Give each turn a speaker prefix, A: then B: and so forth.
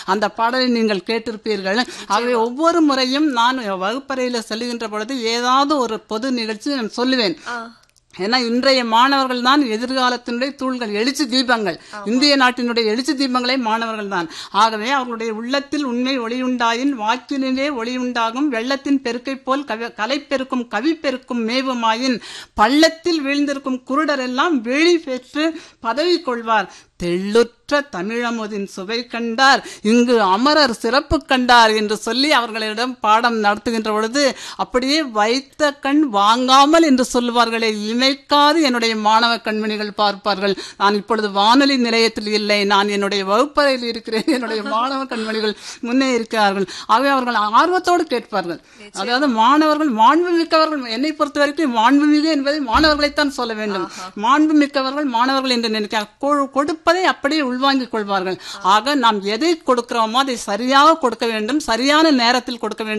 A: அந்த பாடலை நீங்கள் கேட்டிருப்பீர்கள் ஆகவே ஒவ்வொரு முறையும் நான் வகுப்பறையில் செல்லுகின்ற பொழுது ஏதாவது ஒரு பொது நிகழ்ச்சி நான் சொல்லுவேன் ஏன்னா இன்றைய மாணவர்கள் தான் எதிர்காலத்தினுடைய தூள்கள் எழுச்சி தீபங்கள் இந்திய நாட்டினுடைய எழுச்சி தீபங்களே மாணவர்கள் தான் ஆகவே அவர்களுடைய உள்ளத்தில் உண்மை ஒளியுண்டாயின் வாக்கினிலே ஒளியுண்டாகும் வெள்ளத்தின் பெருக்கை போல் கவி கலை பெருக்கும் கவி பெருக்கும் மேவுமாயின் பள்ளத்தில் வீழ்ந்திருக்கும் குருடர் எல்லாம் வெளி பெற்று பதவி கொள்வார் தெள்ளுற்ற தமிழமுதின் சுவை கண்டார் இங்கு அமரர் சிறப்பு கண்டார் என்று சொல்லி அவர்களிடம் பாடம் நடத்துகின்ற பொழுது அப்படியே வைத்த கண் வாங்காமல் என்று சொல்லுவார்களே இமைக்காது என்னுடைய மாணவ கண்மணிகள் பார்ப்பார்கள் நான் இப்பொழுது வானொலி நிலையத்தில் இல்லை நான் என்னுடைய வகுப்பறையில் இருக்கிறேன் என்னுடைய மாணவ கண்மணிகள் முன்னே இருக்கிறார்கள் ஆகவே அவர்கள் ஆர்வத்தோடு கேட்பார்கள் அதாவது மாணவர்கள் மாண்பு மிக்கவர்கள் என்னை பொறுத்த வரைக்கும் மாண்புமிகு என்பதை மாணவர்களைத்தான் சொல்ல வேண்டும் மாண்பு மிக்கவர்கள் மாணவர்கள் என்று நினைக்கிறார் கொ- கொடுப்பதை அப்படியே உள்வாங்கிக் கொள்வார்கள் ஆக நாம் எதை கொடுக்கிறோமோ அதை சரியாக கொடுக்க வேண்டும் சரியான நேரத்தில் கொடுக்க வேண்டும்